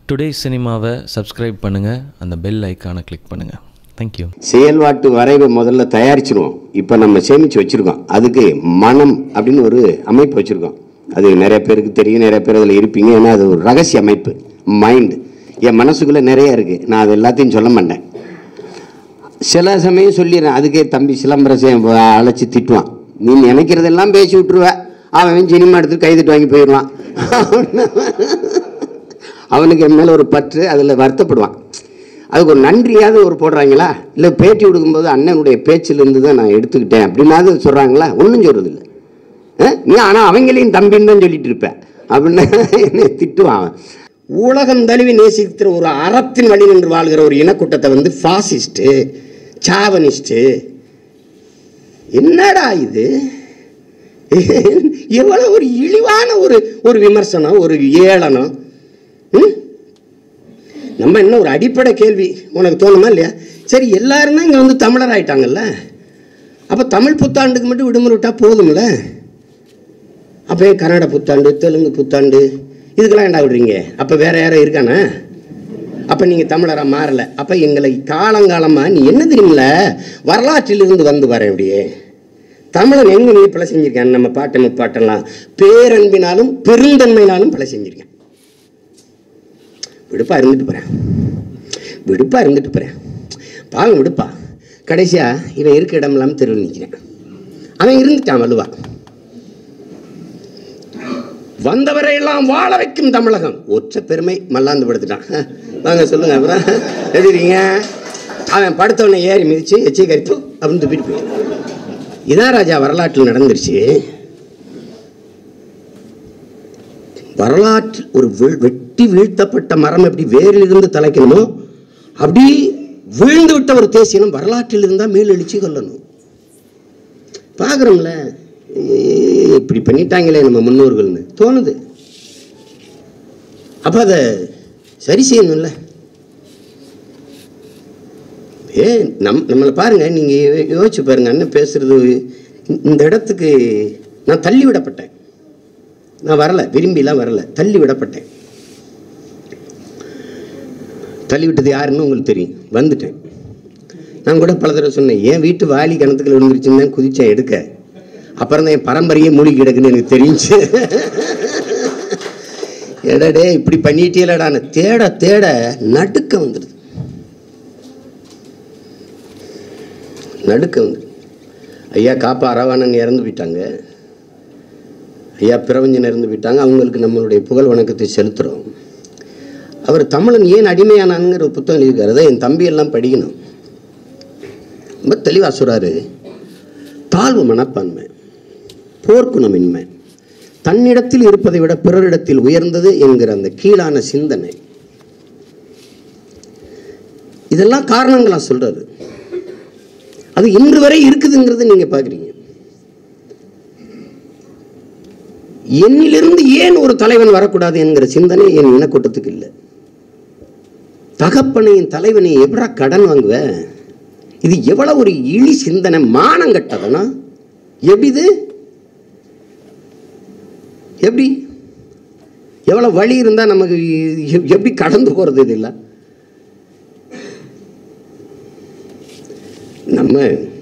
Today சினிமாவை subscribe பண்ணுங்கள் அந்த பெல் ஐக்கானை கிளிக் பண்ணுங்கள் தேங்க்யூ செயல்பாட்டு வரைவை முதல்ல தயாரிச்சிருவோம் இப்போ நம்ம சேமித்து வச்சுருக்கோம் அதுக்கு மனம் அப்படின்னு ஒரு அமைப்பு வச்சுருக்கோம் அது நிறைய பேருக்கு தெரியும் நிறைய பேர் அதில் இருப்பீங்க ஏன்னா அது ஒரு ரகசிய அமைப்பு மைண்டு என் மனசுக்குள்ளே நிறைய இருக்குது நான் அது எல்லாத்தையும் சொல்ல மாட்டேன் சில சமயம் சொல்லிடுறேன் அதுக்கே தம்பி சிலம்பரசன் அழைச்சி திட்டுவான் நீ நினைக்கிறதெல்லாம் பேசி விட்ருவ அவன் சினிமா எடுத்து கைதிட்டு வாங்கி போயிடுவான் அவனுக்கு என் மேலே ஒரு பற்று அதில் வருத்தப்படுவான் அதுக்கு ஒரு நன்றியாவது ஒரு போடுறாங்களா இல்லை பேட்டி கொடுக்கும்போது அண்ணனுடைய பேச்சிலிருந்து தான் நான் எடுத்துக்கிட்டேன் அப்படின்னாவது சொல்கிறாங்களா ஒன்றும் சொல்கிறதில்ல நீ ஆனால் அவங்களையும் தம்பின்னு தான் சொல்லிட்டு இருப்பேன் அப்படின்னு என்னை திட்டுவான் அவன் உலகம் தழுவி நேசிக்கிற ஒரு அறத்தின் வழி நின்று வாழ்கிற ஒரு இனக்கூட்டத்தை வந்து ஃபாசிஸ்ட்டு சாவனிஸ்ட்டு என்னடா இது எவ்வளோ ஒரு இழிவான ஒரு ஒரு விமர்சனம் ஒரு ஏளனம் ம்? நம்ம என்ன ஒரு அடிப்படை கேள்வி உனக்கு தோணுமா இல்லையா சரி எல்லாரும் தான் இங்கே வந்து தமிழர் ஆயிட்டாங்கல்ல அப்போ தமிழ் புத்தாண்டுக்கு மட்டும் விடுமுறை விட்டால் போதும்ல அப்போ ஏன் கன்னட புத்தாண்டு தெலுங்கு புத்தாண்டு இதுக்கெல்லாம் ஏன்டா விடுறீங்க அப்போ வேற யாரும் இருக்கானா அப்போ நீங்கள் தமிழராக மாறலை அப்போ எங்களை காலங்காலமாக நீ என்ன தெரியுமில வரலாற்றிலிருந்து வந்து வரேன் அப்படியே தமிழன் எங்க நீ பல செஞ்சிருக்கேன் நம்ம பாட்டு முப்பாட்டெல்லாம் பேரன்பினாலும் பெருந்தன்மையினாலும் பல செஞ்சிருக்கேன் விடுப்பா இருந்துட்டு போகிறேன் விடுப்பா இருந்துட்டு போகிறேன் பாவம் விடுப்பா கடைசியா இவன் இருக்க இடம் இல்லாமல் தெருவில் நிற்கிறேன் அவன் இருந்துட்டான் வலுவா வந்தவரை எல்லாம் வாழ வைக்கும் தமிழகம் ஒற்ற பெருமை மல்லாந்து படுத்துட்டான் வாங்க சொல்லுங்க அப்புறம் எப்படி இருக்கீங்க அவன் படுத்தவனை ஏறி மிதிச்சு எச்சி கரிப்பு அப்படின்னு துப்பிட்டு போயிட்டான் இதான் ராஜா வரலாற்றில் நடந்துருச்சு வரலாற்று ஒரு வீழ்- வெட்டி வீழ்த்தப்பட்ட மரம் எப்படி வேரிலிருந்து தலைக்கணுமோ அப்படி வீழ்ந்து விட்ட ஒரு தேசியம் வரலாற்றில் இருந்தால் மேலெழுச்சி கொள்ளணும் பார்க்குறோம்ல இப்படி பண்ணிட்டாங்களே நம்ம முன்னோர்கள்னு தோணுது அப்போ அதை சரி செய்யணும்ல ஏ நம் நம்மளை பாருங்க நீங்கள் யோசிச்சு பாருங்க அண்ணன் பேசுறது இந்த- இந்த இடத்துக்கு நான் தள்ளி விடப்பட்டேன் நான் வரல விரும்பிலாம் வரல தள்ளி விடப்பட்டேன் தள்ளி விட்டது யாருன்னு உங்களுக்கு தெரியும் வந்துட்டேன் நான் கூட பல தடவை சொன்னேன் என் வீட்டு வாலி கிணத்துக்குள்ள விழுந்துருச்சுன்னு தான் குதிச்சேன் எடுக்க அப்புறம் தான் என் பரம்பரையே மூழ்கி கிடக்குன்னு எனக்கு தெரிஞ்சு எடடே இப்படி பண்ணிட்டீலடான்னு தேட தேட நடுக்க வந்துடுது நடுக்க வந்துடுது ஐயா காப்பா அரவாணன் இறந்து போயிட்டாங்க ஐயா பிரபஞ்சன் இறந்து போயிட்டாங்க அவங்களுக்கு நம்மளுடைய புகழ் வணக்கத்தை செலுத்துகிறோம் அவர் தமிழன் ஏன் அடிமையானாங்கிற ஒரு புத்தகம் எழுதியிருக்காரு அதை என் தம்பி எல்லாம் படிக்கணும் ரொம்ப தெளிவாக சொல்கிறாரு தாழ்வு மனப்பான்மை போர்க்குணமின்மை தன்னிடத்தில் இருப்பதை விட பிறரிடத்தில் உயர்ந்தது என்கிற அந்த கீழான சிந்தனை இதெல்லாம் காரணங்களா சொல்றாரு அது இன்று வரை இருக்குதுங்கிறத நீங்க பாக்குறீங்க என்னிலிருந்து ஏன் ஒரு தலைவன் வரக்கூடாது என்கிற சிந்தனை என் இனக்கூட்டத்துக்கு இல்லை தகப்பனையும் தலைவனை எப்படா கடன் வாங்குவ இது எவ்வளவு ஒரு இழி சிந்தனை மானம் கட்டதனா எப்படி இது எப்படி எவ்வளவு வழி இருந்தா நமக்கு எ- எப்படி கடந்து போறது இது இல்லை நம்ம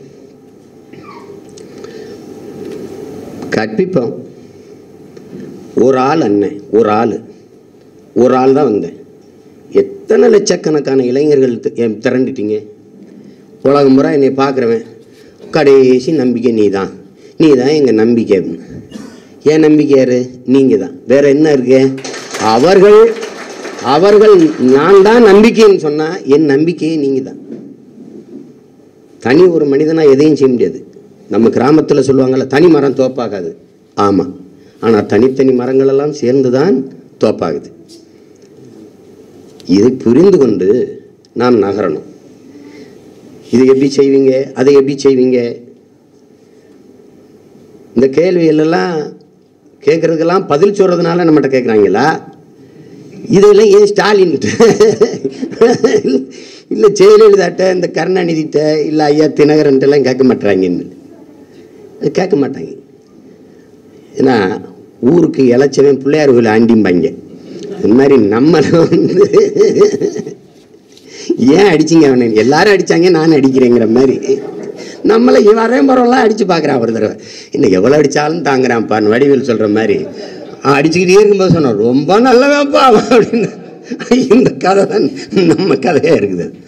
கற்பிப்போம் ஒரு ஆள் அண்ணன் ஒரு ஆள் ஒரு ஆள் தான் வந்தேன் எத்தனை லட்சக்கணக்கான இளைஞர்கள் தி- என் திரண்டுட்டீங்க உலகம் பூரா என்னை பார்க்குறவன் கடைசி நம்பிக்கை நீ தான் நீ தான் எங்கள் நம்பிக்கை அப்படின்னு. என் நம்பிக்கை யாரு நீங்கள் தான் வேற என்ன இருக்கு அவர்கள் அவர்கள் நான் தான் நம்பிக்கைன்னு சொன்னால் என் நம்பிக்கையே நீங்கள் தான் தனி ஒரு மனிதனாக எதையும் செய்ய முடியாது நம்ம கிராமத்தில் சொல்லுவாங்கல்ல தனி மரம் தோப்பாகாது ஆமாம் ஆனால் தனித்தனி மரங்கள் எல்லாம் சேர்ந்து தான் தோப்பாகுது இதை புரிந்து கொண்டு நாம் நகரணும் இதை எப்படி செய்வீங்க அதை எப்படி செய்வீங்க இந்த கேள்விகளெல்லாம் கேட்குறதுக்கெல்லாம் பதில் சொல்கிறதுனால நம்மகிட்ட கேட்குறாங்களா இதெல்லாம் ஏன் ஸ்டாலின் இல்லை ஜெயலலிதாட்ட இந்த கருணாநிதிட்ட இல்லை ஐயா தினகரன்ட்டெல்லாம் கேட்க மாட்டாங்கன்னு அது கேட்க மாட்டாங்க ஏன்னா ஊருக்கு இளைச்சவன் பிள்ளையார் கோயில் ஆண்டிம்பாங்க இது மாதிரி நம்மளை வந்து ஏன் அடிச்சிங்க அவனை எல்லாரும் அடிச்சாங்க நான் அடிக்கிறேங்கிற மாதிரி நம்மளை வரேன் பரவலாம் அடிச்சு பார்க்குறான் ஒரு தடவை இன்னும் எவ்வளோ அடித்தாலும் தாங்குறான்ப்பான்னு வடிவேல் சொல்கிற மாதிரி அவன் அடிச்சுக்கிட்டே இருக்கும்போது சொன்னான் ரொம்ப நல்லவன்ப்பா அவன் அப்படின்னு இந்த கதை தான் நம்ம கதையாக இருக்குது